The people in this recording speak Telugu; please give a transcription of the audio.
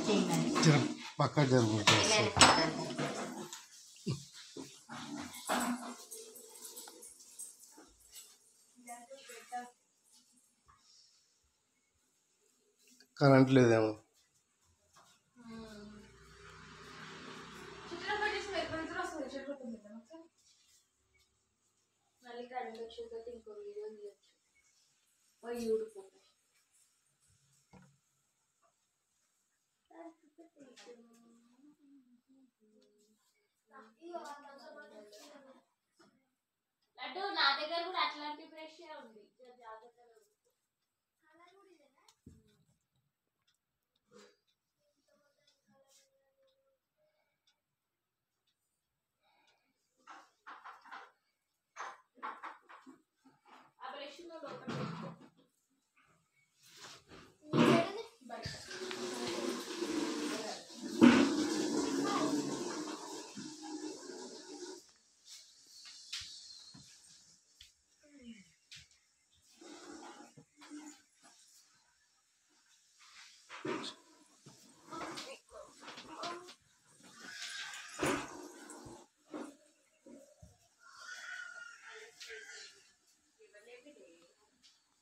తిన్నది జర పక్క జరుగుతుంది పిల్లలు పక్కన. కరెంట్ లేదేమో చిత్రపటి స్మెల్ వస్తుంది చిత్రపటి మళ్ళీ కరెంట్ వచ్చేది ఇంకో వీడియో తీయచ్చు ఓ యూట్యూబ్ లడ్డు నా దగ్గర కూడా అట్లాంటి బ్రష్ ఉంది జర జాగ్రత్త